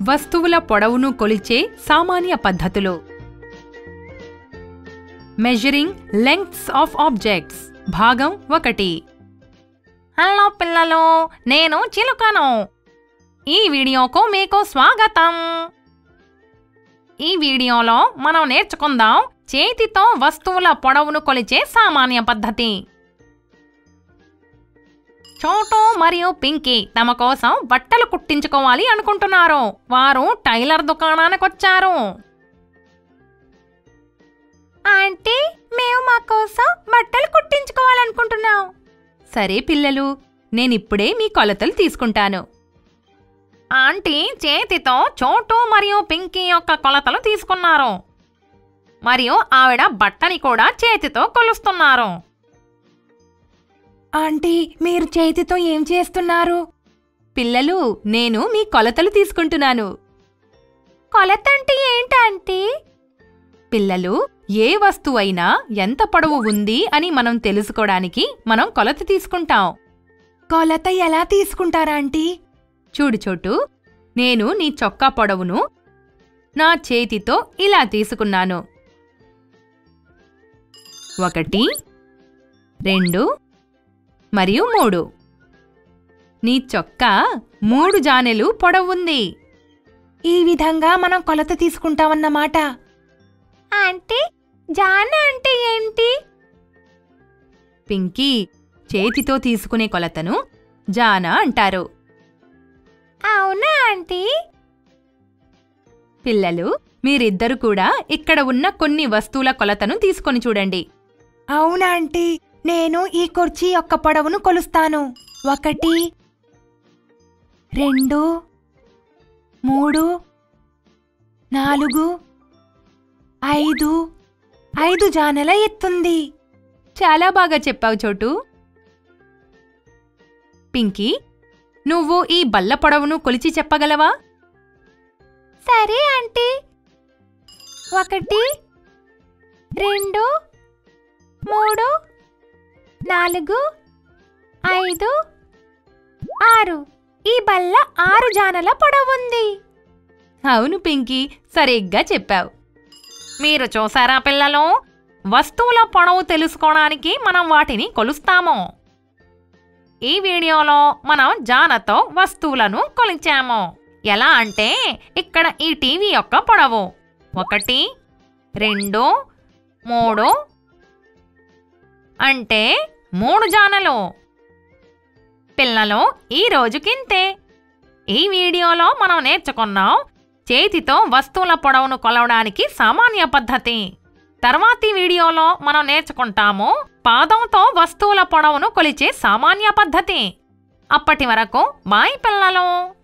వస్తువుల పొడవును కొలిచే సామాన్య పద్ధతులు మెజరింగ్ లెంగ్త్స్ ఆఫ్ ఆబ్జెక్ట్స్ భాగం ఒకటి హలో పిల్లలు నేను చిలుకను ఈ వీడియోకు మీకు స్వాగతం ఈ వీడియోలో మనం నేర్చుకుందాం చేతితో వస్తువుల పొడవును కొలిచే సామాన్య పద్ధతి చోటు మరియు పింకీ తమ కోసం బట్టలు కుట్టించుకోవాలి అనుకుంటున్నారు వారు టైలర్ దుకాణానికొచ్చారు ఆంటీ మేము మా కోసం బట్టలు కుట్టించుకోవాలనుకుంటున్నాం సరే పిల్లలు నేనిప్పుడే మీ కొలతలు తీసుకుంటాను ఆంటీ చేతితో చోటు మరియు పింకీ యొక్క కొలతలు తీసుకున్నారు మరియు ఆవిడ బట్టని కూడా చేతితో కొలుస్తున్నారు ఆంటీ మీరు చేతితో ఏం చేస్తున్నారు పిల్లలు నేను మీ కొలతలు తీసుకుంటున్నాను కొలత అంటే ఏంటంటీ పిల్లలు ఏ వస్తువైనా ఎంత పొడవు ఉంది అని మనం తెలుసుకోవడానికి మనం కొలత తీసుకుంటాం కొలత ఎలా తీసుకుంటారా ఆంటీ చూడు చోటు నేను నీ చొక్కా పొడవును నా చేతితో ఇలా తీసుకున్నాను ఒకటి రెండు మరియు మూడు నీ చొక్కా మూడు జానెలు పొడవుంది ఈ విధంగా మనం కొలత తీసుకుంటామన్నమాట అంటే జాన అంటే ఏంటి పింకీ చేతితో తీసుకునే కొలతను జాన అంటారు అవునా ఆంటీ పిల్లలు మీరిద్దరు కూడా ఇక్కడ ఉన్న కొన్ని వస్తువుల కొలతను తీసుకొని చూడండి అవునా ఆంటీ నేను ఈ కుర్చీ యొక్క పొడవును కొలుస్తాను ఒకటి రెండు మూడు నాలుగు ఐదు ఐదు జానెల ఎత్తుంది చాలా బాగా చెప్పావు చోటు పింకీ నువ్వు ఈ బల్ల పొడవును కొలిచి చెప్పగలవా సరే ఆంటీ ఒకటి రెండు మూడు నాలుగు ఐదు ఆరు ఈ బల్ల ఆరు జానల పొడవుంది అవును పింకీ సరిగ్గా చెప్పావు మీరు చూసారా పిల్లలు వస్తువుల పొడవు తెలుసుకోవడానికి మనం వాటిని కొలుస్తాము ఈ వీడియోలో మనం జానతో వస్తువులను కొలిచాము ఎలా అంటే ఇక్కడ ఈ టీవీ యొక్క పొడవు ఒకటి రెండు మూడు అంటే మూడు జానలు పిల్లలు ఈ రోజుకింతే ఈ వీడియోలో మనం నేర్చుకున్నాం చేతితో వస్తువుల పొడవును కొలవడానికి సామాన్య పద్ధతి తర్వాతి వీడియోలో మనం నేర్చుకుంటాము పాదంతో వస్తువుల పొడవును కొలిచే సామాన్య పద్ధతి అప్పటి వరకు బాయ్ పిల్లలు